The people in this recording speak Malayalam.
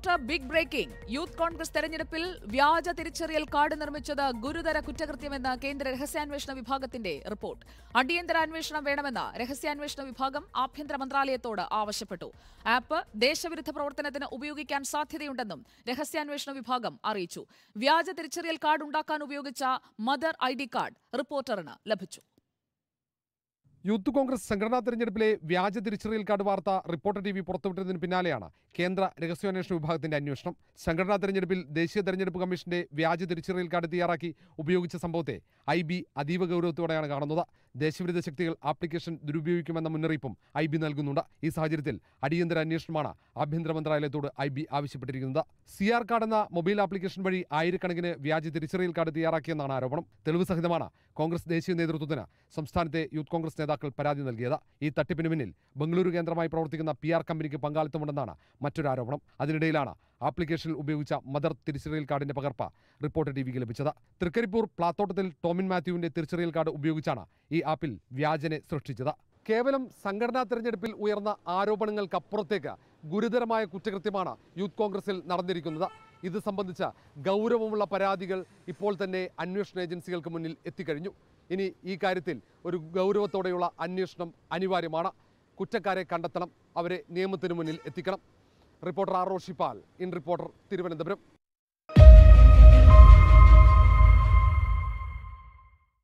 reporter big breaking youth Congress തെരഞ്ഞെടുപ്പിൽ വ്യാജ തിരിച്ചറിയൽ കാർഡ് നിർമ്മിച്ചത് ഗുരുതര കുറ്റകൃത്യമെന്ന് കേന്ദ്ര രഹസ്യാന്വേഷണ വിഭാഗത്തിന്റെ റിപ്പോർട്ട് അടിയന്തര അന്വേഷണം വേണമെന്ന് രഹസ്യാന്വേഷണ വിഭാഗം ആഭ്യന്തര മന്ത്രാലയത്തോട് ആവശ്യപ്പെട്ടു ആപ്പ് ദേശവിരുദ്ധ പ്രവർത്തനത്തിന് ഉപയോഗിക്കാൻ സാധ്യതയുണ്ടെന്നും രഹസ്യാന്വേഷണ വിഭാഗം അറിയിച്ചു വ്യാജ തിരിച്ചറിയൽ കാർഡ് ഉണ്ടാക്കാൻ ഉപയോഗിച്ച മദർ ഐ ഡി കാർഡ് റിപ്പോർട്ടറിന് ലഭിച്ചു യൂത്ത് കോൺഗ്രസ് സംഘടനാ തെരഞ്ഞെടുപ്പിലെ വ്യാജ തിരിച്ചറിയൽ കാർഡ് വാർത്ത റിപ്പോർട്ടർ ടി വി പുറത്തുവിട്ടതിന് പിന്നാലെയാണ് കേന്ദ്ര രഹസ്യാന്വേഷണ വിഭാഗത്തിന്റെ അന്വേഷണം സംഘടനാ തെരഞ്ഞെടുപ്പിൽ ദേശീയ തെരഞ്ഞെടുപ്പ് കമ്മീഷന്റെ വ്യാജ തിരിച്ചറിയൽ കാർഡ് തയ്യാറാക്കി ഉപയോഗിച്ച സംഭവത്തെ ഐ ബി അതീവ ഗൗരവത്തോടെയാണ് കാണുന്നത് ദേശവിരുദ്ധ ശക്തികൾ ആപ്ലിക്കേഷൻ ദുരുപയോഗിക്കുമെന്ന മുന്നറിയിപ്പും ഐ ബി നൽകുന്നുണ്ട് ഈ സാഹചര്യത്തിൽ അടിയന്തര അന്വേഷണമാണ് ആഭ്യന്തര മന്ത്രാലയത്തോട് ഐ ബി ആവശ്യപ്പെട്ടിരിക്കുന്നത് സി ആർ കാർഡ് എന്ന മൊബൈൽ ആപ്ലിക്കേഷൻ വഴി ആയിരക്കണക്കിന് വ്യാജ തിരിച്ചറിയൽ കാർഡ് തയ്യാറാക്കിയെന്നാണ് ആരോപണം തെളിവ് സഹിതമാണ് കോൺഗ്രസ് ദേശീയ നേതൃത്വത്തിന് സംസ്ഥാനത്തെ യൂത്ത് കോൺഗ്രസ് നേതാക്കൾ പരാതി നൽകിയത് ഈ തട്ടിപ്പിന് പിന്നിൽ ബംഗളൂരു കേന്ദ്രമായി പ്രവർത്തിക്കുന്ന പി ആർ കമ്പനിക്ക് പങ്കാളിത്തമുണ്ടെന്നാണ് മറ്റൊരു ആരോപണം അതിനിടയിലാണ് ആപ്ലിക്കേഷനിൽ ഉപയോഗിച്ച മദർ തിരിച്ചറിയൽ കാർഡിന്റെ പകർപ്പ് റിപ്പോർട്ടർ ടി വിക്ക് ലഭിച്ചത് തൃക്കരിപ്പൂർ പ്ലാത്തോട്ടത്തിൽ ടോമിൻ മാത്യുവിന്റെ തിരിച്ചറിയൽ കാർഡ് ഉപയോഗിച്ചാണ് ഈ ആപ്പിൽ വ്യാജനെ സൃഷ്ടിച്ചത് കേവലം സംഘടനാ തെരഞ്ഞെടുപ്പിൽ ഉയർന്ന ആരോപണങ്ങൾക്കപ്പുറത്തേക്ക് ഗുരുതരമായ കുറ്റകൃത്യമാണ് യൂത്ത് കോൺഗ്രസിൽ നടന്നിരിക്കുന്നത് ഇത് സംബന്ധിച്ച ഗൗരവമുള്ള പരാതികൾ ഇപ്പോൾ തന്നെ അന്വേഷണ ഏജൻസികൾക്ക് മുന്നിൽ എത്തിക്കഴിഞ്ഞു ഇനി ഈ കാര്യത്തിൽ ഒരു ഗൗരവത്തോടെയുള്ള അന്വേഷണം അനിവാര്യമാണ് കുറ്റക്കാരെ കണ്ടെത്തണം അവരെ നിയമത്തിന് മുന്നിൽ എത്തിക്കണം റിപ്പോർട്ടർ ആർ റോഷിപ്പാൽ ഇൻ റിപ്പോർട്ടർ തിരുവനന്തപുരം